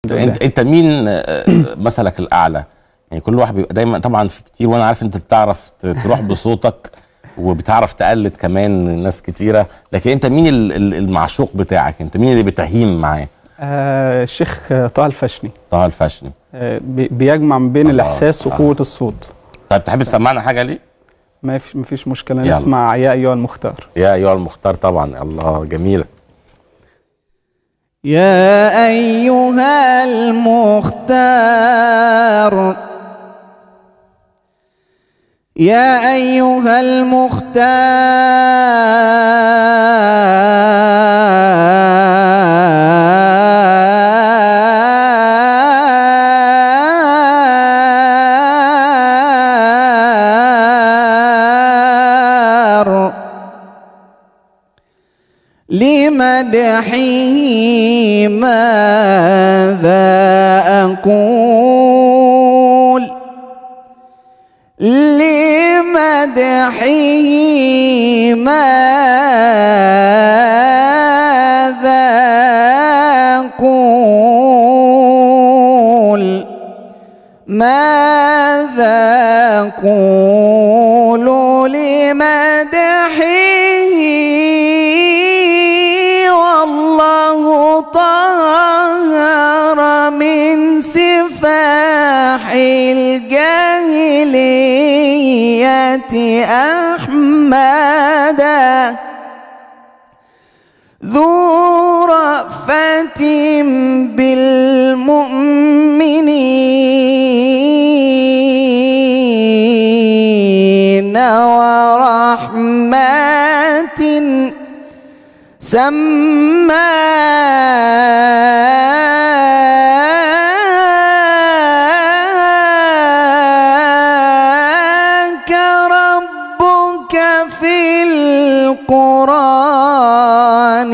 انت انت مين آه، مثلك الاعلى يعني كل واحد بيبقى دايما طبعا في كتير وانا عارف انت بتعرف ت- تروح بصوتك وبتعرف تقلد كمان ناس كتيره لكن انت مين ال- ال- المعشوق بتاعك انت مين اللي بتهيم معاه آه الشيخ آه، طه الفشني طه الفشني آه بي- بيجمع ما بين الله، الاحساس آه. وقوه الصوت طيب تحب تسمعنا حاجه ليه ما فيش ما فيش مشكله يلا. نسمع يا ايها المختار يا ايها المختار طبعا الله جميله يا أيها المختار يا أيها المختار لمدحه ماذا أقول لمدحه ماذا أقول ماذا أقول لمدحه والله طهر من سفاح الجاهلية أحمدا ذو رأفة بالمؤمنين ورحمة سماك ربك في القرآن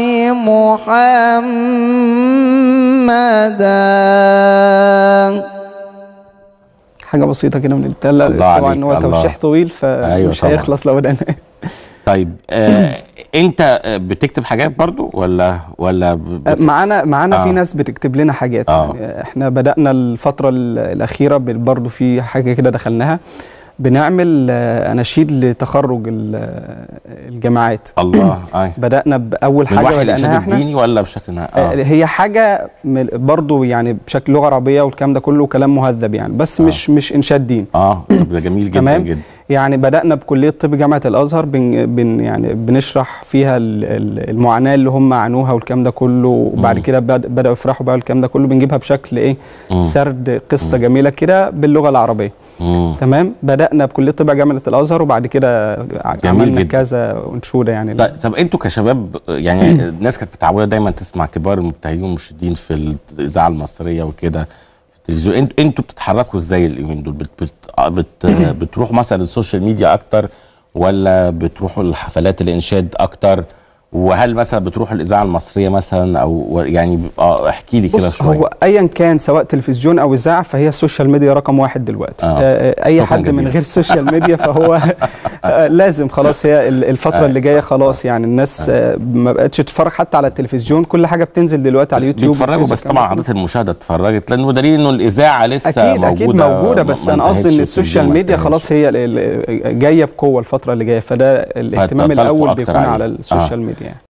محمدا حاجه بسيطه كده من التله الله طبعا عليك، هو الله. توشيح طويل أيوة فمش طبعا. هيخلص لو بدأنا طيب آه انت آه، بتكتب حاجات برضو ولا ولا ب- بت- معانا معانا آه. في ناس بتكتب لنا حاجات آه. يعني احنا بدأنا الفترة ال- الأخيرة بال- برضو في حاجة كده دخلناها بنعمل آه، أناشيد لتخرج ال- الجامعات الله اي بدأنا بأول من حاجة وحي بدأناها الانشاد احنا الديني ولا بشكل اه. آه. هي حاجة من- برضو يعني بشكل لغة عربية والكلام ده كله كلام مهذب يعني بس آه. مش مش إنشاد دين اه طب ده جميل جدا تمام. جدا يعني بدأنا بكلية طب جامعة الأزهر بن بن يعني بنشرح فيها ال- ال- المعاناة اللي هم عانوها والكلام ده كله وبعد مم. كده بد- بدأوا يفرحوا بقى والكلام ده كله بنجيبها بشكل إيه مم. سرد قصة جميلة كده باللغة العربية مم. تمام بدأنا بكلية طب جامعة الأزهر وبعد كده ع- جميل عملنا جدا. كذا أنشودة يعني طيب طب انتوا كشباب يعني الناس كانت متعوده دايما تسمع كبار المبتهلين والمرشدين في الاذاعه المصريه وكده في التلفزيون انتوا انتوا بتتحركوا ازاي اليومين دول بت بت بت بتروحوا مثلا السوشيال ميديا اكتر ولا بتروحوا الحفلات الانشاد اكتر وهل مثلا بتروحوا الاذاعه المصريه مثلا او يعني اه احكي لي كده بص شويه هو ايا كان سواء تلفزيون او اذاعه فهي السوشيال ميديا رقم واحد دلوقتي آه. آه. اي شكراً حد من جزيلاً. غير السوشيال ميديا فهو آه لازم خلاص هي ال- الفتره آه. اللي جايه خلاص يعني الناس آه ما بقتش تتفرج حتى على التلفزيون كل حاجه بتنزل دلوقتي على اليوتيوب بيتفرجوا والفيسبوك بس والكلام طبعا ده كله. عادات المشاهده اتفرجت لانه دليل انه الاذاعه لسه اكيد موجوده اكيد موجوده بس ما انا قصدي انتهتش، ان السوشيال ما ميديا انتهتش. خلاص هي ال- ال- جايه بقوه الفتره اللي جايه فده الاهتمام فتنطلقوا الاول أكتر بيكون عليه. على آه. السوشيال ميديا يعني.